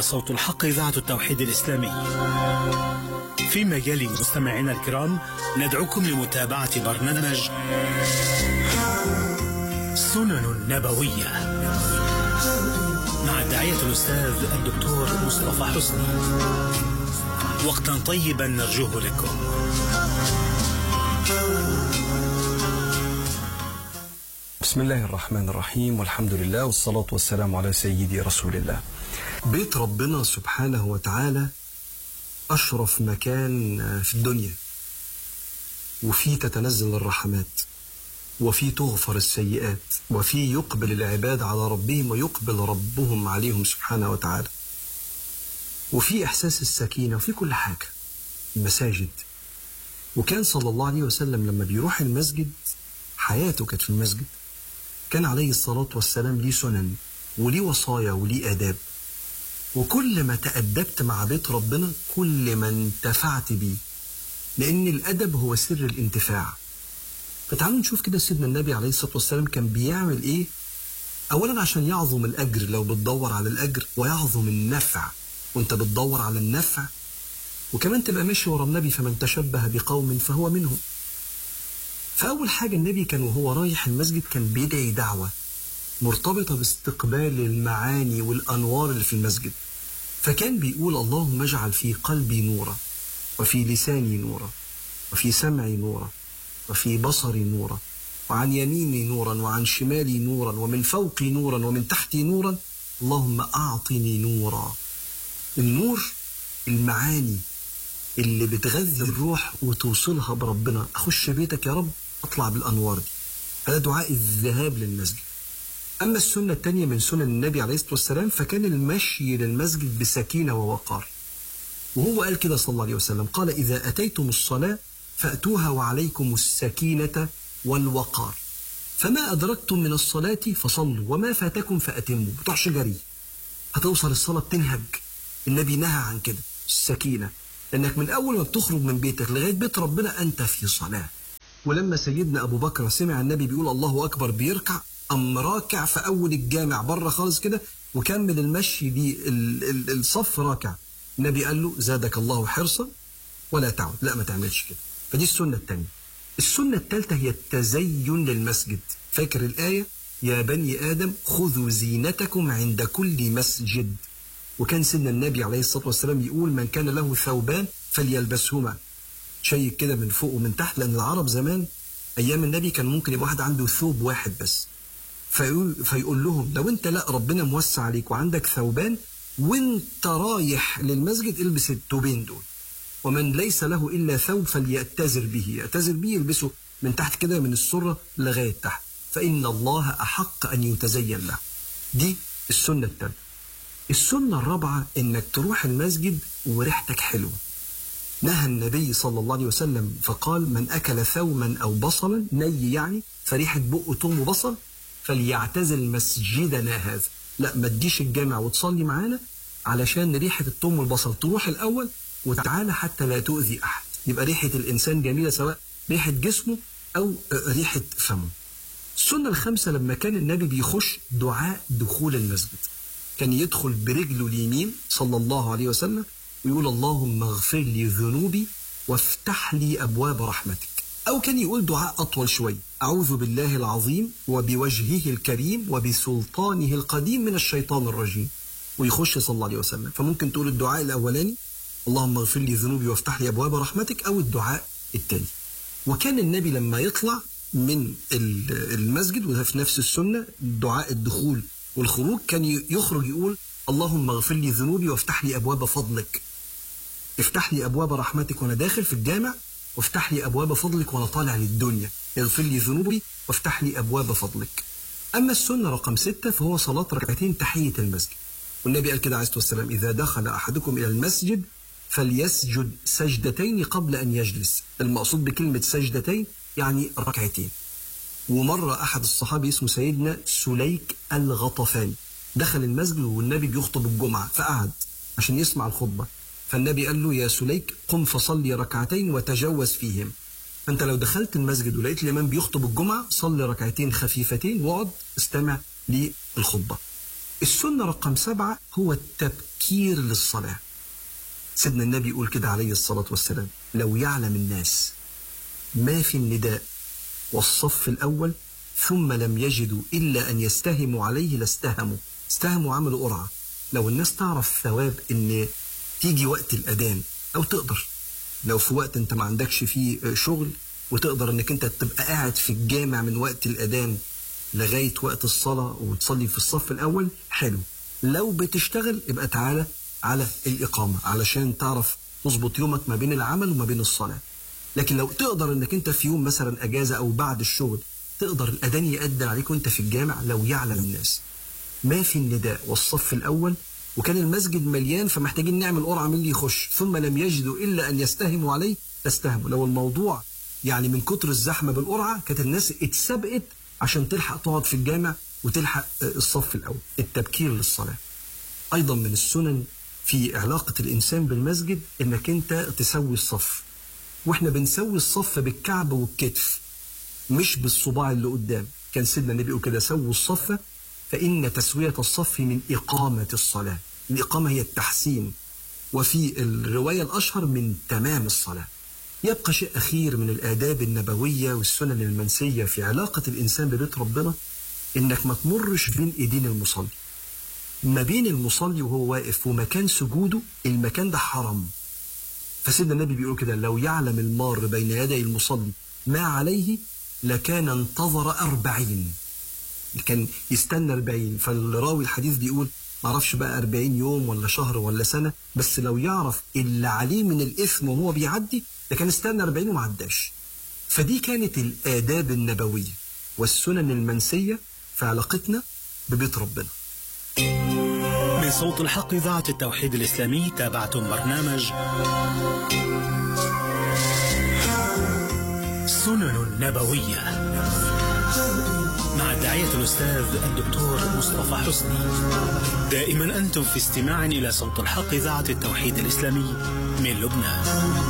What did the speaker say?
صوت الحق إذاعة التوحيد الإسلامي فيما يلي مستمعينا الكرام ندعوكم لمتابعة برنامج سنن نبوية مع الداعية الأستاذ الدكتور مصطفى حسني وقتا طيبا نرجوه لكم بسم الله الرحمن الرحيم والحمد لله والصلاة والسلام على سيدي رسول الله بيت ربنا سبحانه وتعالى أشرف مكان في الدنيا وفيه تتنزل الرحمات وفيه تغفر السيئات وفيه يقبل العباد على ربهم ويقبل ربهم عليهم سبحانه وتعالى وفي إحساس السكينة وفي كل حاجة المساجد وكان صلى الله عليه وسلم لما بيروح المسجد حياته كانت في المسجد كان عليه الصلاة والسلام ليه سنن وليه وصايا وليه آداب وكل ما تأدبت مع بيت ربنا كل ما انتفعت بيه لأن الأدب هو سر الانتفاع فتعالوا نشوف كده سيدنا النبي عليه الصلاة والسلام كان بيعمل إيه أولا عشان يعظم الأجر لو بتدور على الأجر ويعظم النفع وانت بتدور على النفع وكمان تبقى ماشي ورا النبي فمن تشبه بقوم فهو منهم فأول حاجة النبي كان وهو رايح المسجد كان بيدعي دعوة مرتبطة باستقبال المعاني والأنوار اللي في المسجد فكان بيقول اللهم اجعل في قلبي نورا وفي لساني نورا وفي سمعي نورا وفي بصري نورا وعن يميني نورا وعن شمالي نورا ومن فوقي نورا ومن تحتي نورا اللهم أعطني نورا النور المعاني اللي بتغذي الروح وتوصلها بربنا أخش بيتك يا رب أطلع بالأنوار دي هذا دعاء الذهاب للمسجد أما السنة الثانية من سنن النبي عليه الصلاة والسلام فكان المشي للمسجد بسكينة ووقار وهو قال كده صلى الله عليه وسلم قال إذا أتيتم الصلاة فأتوها وعليكم السكينة والوقار فما أدركتم من الصلاة فصلوا وما فاتكم فأتموا بتوعش جري هتوصل الصلاة بتنهج النبي نهى عن كده السكينة لأنك من أول ما بتخرج من بيتك لغاية بيت ربنا أنت في صلاة ولما سيدنا أبو بكر سمع النبي بيقول الله أكبر بيركع أم راكع في أول الجامع بره خالص كده وكمل المشي دي ال- ال- الصف راكع النبي قال له زادك الله حرصا ولا تعد لا ما تعملش كده فدي السنة الثانية السنة الثالثة هي التزين للمسجد فاكر الآية يا بني آدم خذوا زينتكم عند كل مسجد وكان سيدنا النبي عليه الصلاة والسلام يقول من كان له ثوبان فليلبسهما شيك كده من فوق ومن تحت لأن العرب زمان أيام النبي كان ممكن يبقى واحد عنده ثوب واحد بس فيقول, فيقول لهم لو أنت لا ربنا موسع عليك وعندك ثوبان وانت رايح للمسجد البس الثوبين دول ومن ليس له إلا ثوب فليأتزر به يأتزر به يلبسه من تحت كده من السرة لغاية تحت فإن الله أحق أن يتزين له دي السنة الثالثة السنة الرابعة إنك تروح المسجد وريحتك حلوة نهى النبي صلى الله عليه وسلم فقال من أكل ثوما أو بصلا ني يعني فريحة بقه توم وبصل فليعتزل مسجدنا هذا لا ما تجيش الجامع وتصلي معانا علشان ريحة التوم والبصل تروح الأول وتعالى حتى لا تؤذي أحد يبقى ريحة الإنسان جميلة سواء ريحة جسمه أو ريحة فمه السنة الخامسة لما كان النبي بيخش دعاء دخول المسجد كان يدخل برجله اليمين صلى الله عليه وسلم ويقول اللهم اغفر لي ذنوبي وافتح لي أبواب رحمتك أو كان يقول دعاء أطول شوي أعوذ بالله العظيم وبوجهه الكريم وبسلطانه القديم من الشيطان الرجيم ويخش صلى الله عليه وسلم فممكن تقول الدعاء الأولاني اللهم اغفر لي ذنوبي وافتح لي أبواب رحمتك أو الدعاء الثاني وكان النبي لما يطلع من المسجد وده في نفس السنة دعاء الدخول والخروج كان يخرج يقول اللهم اغفر لي ذنوبي وافتح لي أبواب فضلك افتح لي أبواب رحمتك وأنا داخل في الجامع وافتح لي أبواب فضلك وأنا طالع للدنيا اغفر لي ذنوبي وافتح لي أبواب فضلك أما السنة رقم ستة فهو صلاة ركعتين تحية المسجد والنبي قال كده عليه الصلاة والسلام إذا دخل أحدكم إلى المسجد فليسجد سجدتين قبل أن يجلس المقصود بكلمة سجدتين يعني ركعتين ومرة أحد الصحابة اسمه سيدنا سليك الغطفاني دخل المسجد والنبي بيخطب الجمعة فقعد عشان يسمع الخطبة فالنبي قال له يا سليك قم فصلي ركعتين وتجوز فيهم فأنت لو دخلت المسجد ولقيت الإمام بيخطب الجمعة صلي ركعتين خفيفتين واقعد استمع للخطبة السنة رقم سبعة هو التبكير للصلاة سيدنا النبي يقول كده عليه الصلاة والسلام لو يعلم الناس ما في النداء والصف الأول ثم لم يجدوا إلا أن يستهموا عليه لاستهموا استهموا عملوا قرعة لو الناس تعرف ثواب إن تيجي وقت الأذان أو تقدر لو في وقت أنت ما عندكش فيه شغل وتقدر إنك أنت تبقى قاعد في الجامع من وقت الأذان لغاية وقت الصلاة وتصلي في الصف الأول حلو لو بتشتغل يبقى تعالى على الإقامة علشان تعرف تظبط يومك ما بين العمل وما بين الصلاة لكن لو تقدر انك انت في يوم مثلا اجازة او بعد الشغل تقدر الاذان يأذن عليك وانت في الجامع لو يعلم الناس ما في النداء والصف الاول وكان المسجد مليان فمحتاجين نعمل قرعة من اللي يخش ثم لم يجدوا الا ان يستهموا عليه فاستهموا لو الموضوع يعني من كتر الزحمة بالقرعة كانت الناس اتسبقت عشان تلحق تقعد في الجامع وتلحق الصف الاول التبكير للصلاة ايضا من السنن في علاقة الانسان بالمسجد انك انت تسوي الصف واحنا بنسوي الصف بالكعب والكتف مش بالصباع اللي قدام كان سيدنا النبي يقول كده سووا الصف فإن تسوية الصف من إقامة الصلاة الإقامة هي التحسين وفي الرواية الأشهر من تمام الصلاة يبقى شيء أخير من الآداب النبوية والسنن المنسية في علاقة الإنسان ببيت ربنا إنك ما تمرش بين إيدين المصلي ما بين المصلي وهو واقف ومكان سجوده المكان ده حرام فسيدنا النبي بيقول كده لو يعلم المار بين يدي المصلي ما عليه لكان انتظر أربعين كان يستنى أربعين فالراوي الحديث بيقول معرفش بقى أربعين يوم ولا شهر ولا سنة بس لو يعرف اللي عليه من الإثم وهو بيعدي ده كان استنى أربعين وما عداش فدي كانت الآداب النبوية والسنن المنسية في علاقتنا ببيت ربنا من صوت الحق إذاعة التوحيد الإسلامي تابعتم برنامج سنن نبوية مع الداعية الأستاذ الدكتور مصطفى حسني دائما أنتم في استماع إلى صوت الحق إذاعة التوحيد الإسلامي من لبنان